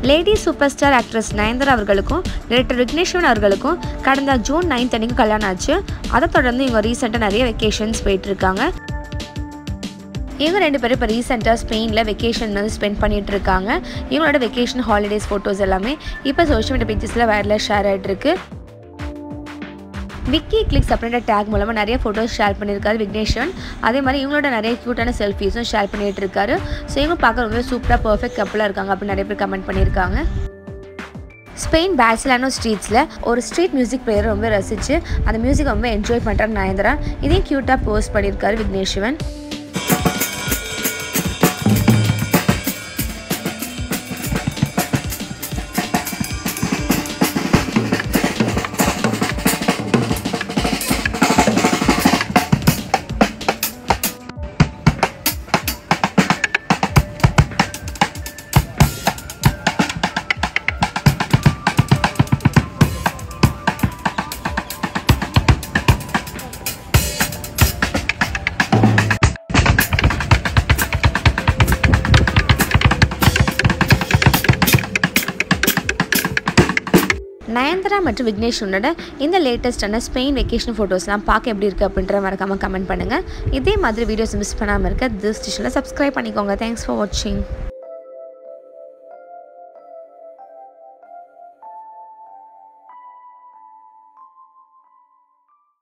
lady super star actress Nayanthara அவர்களுக்கும் director Vigneswaran அவர்களுக்கும் கடந்த ஜூன் நைன்த் அன்னைக்கு கல்யாணம் ஆச்சு அதை தொடர்ந்து இவங்க ரீசெண்டாக நிறைய வெக்கேஷன்ஸ் போயிட்டு இருக்காங்க இவங்க ரெண்டு பேரும் இப்போ ரீசெண்டாக ஸ்பெயினில் வெக்கேஷன் வந்து ஸ்பெண்ட் பண்ணிட்டு இருக்காங்க இவங்களோட வெக்கேஷன் ஹாலிடேஸ் ஃபோட்டோஸ் எல்லாமே இப்போ சோஷியல் மீடியா பேஜஸில் வைரலாக ஷேர் ஆகிட்டு இருக்கு விக்கி கிளிக்ஸ் அப்படின்ற டேக் மூலமாக நிறைய ஃபோட்டோஸ் ஷேர் பண்ணியிருக்காரு விக்னேஸ்வரன் அதே மாதிரி இவங்களோட நிறைய க்யூட்டான செல்ஃபீஸும் ஷேர் பண்ணிட்டு இருக்காரு ஸோ இவங்க பார்க்க ரொம்ப சூப்பராக பர்ஃபெக்ட் கப்பலாக இருக்காங்க அப்படின்னு நிறைய பேர் கமெண்ட் பண்ணியிருக்காங்க ஸ்பெயின் பேர்சலானோ ஸ்ட்ரீட்ஸில் ஒரு ஸ்ட்ரீட் மியூசிக் பிளேயர் ரொம்ப ரசித்து அந்த மியூசிக் ரொம்ப என்ஜாய் பண்ணுறாங்க நயன்தரா இதையும் க்யூட்டாக போஸ்ட் பண்ணியிருக்காரு விக்னேஸ்வரன் நயன்தரா மற்றும் விக்னேஸ்வரனோட இந்த லேட்டஸ்டான ஸ்பெயின் வெக்கேஷன் ஃபோட்டோஸ்லாம் பார்க்க எப்படி இருக்குது அப்படின்ற மறக்காமல் கமெண்ட் பண்ணுங்கள் இதே மாதிரி வீடியோஸ் மிஸ் பண்ணாமல் இருக்க திஸ் ஸ்டேஷனில் சப்ஸ்கிரைப் பண்ணிக்கோங்க தேங்க்ஸ் ஃபார் வாட்சிங்